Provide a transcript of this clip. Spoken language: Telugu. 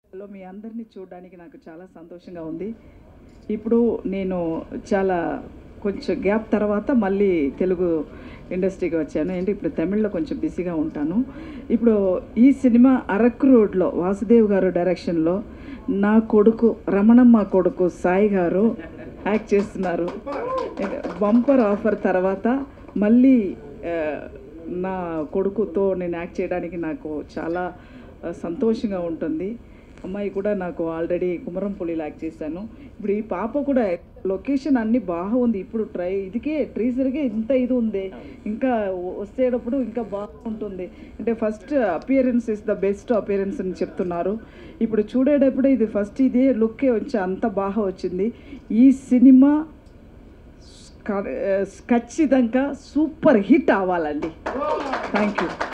లో మీ అందరినీ చూడడానికి నాకు చాలా సంతోషంగా ఉంది ఇప్పుడు నేను చాలా కొంచెం గ్యాప్ తర్వాత మళ్ళీ తెలుగు ఇండస్ట్రీకి వచ్చాను ఏంటి ఇప్పుడు తమిళ్లో కొంచెం బిజీగా ఉంటాను ఇప్పుడు ఈ సినిమా అరకు రోడ్లో వాసుదేవ్ గారు డైరెక్షన్లో నా కొడుకు రమణమ్మ కొడుకు సాయి గారు యాక్ట్ చేస్తున్నారు బంపర్ ఆఫర్ తర్వాత మళ్ళీ ఆ, నా కొడుకుతో నేను యాక్ట్ చేయడానికి నాకు చాలా ఆ, సంతోషంగా ఉంటుంది అమ్మాయి కూడా నాకు ఆల్రెడీ కుమరంపల్లిలో యాక్ట్ చేశాను ఇప్పుడు ఈ పాప కూడా లొకేషన్ అన్నీ బాగుంది ఇప్పుడు ట్రై ఇదికే ట్రీజర్కే ఇంత ఇది ఉంది ఇంకా వచ్చేటప్పుడు ఇంకా బాగుంటుంది అంటే first appearance is the best appearance అని చెప్తున్నారు ఇప్పుడు చూడేటప్పుడు ఇది ఫస్ట్ ఇదే లుక్కే వచ్చి అంత బాగా వచ్చింది ఈ సినిమా ఖచ్చితంగా సూపర్ హిట్ అవ్వాలండి థ్యాంక్ యూ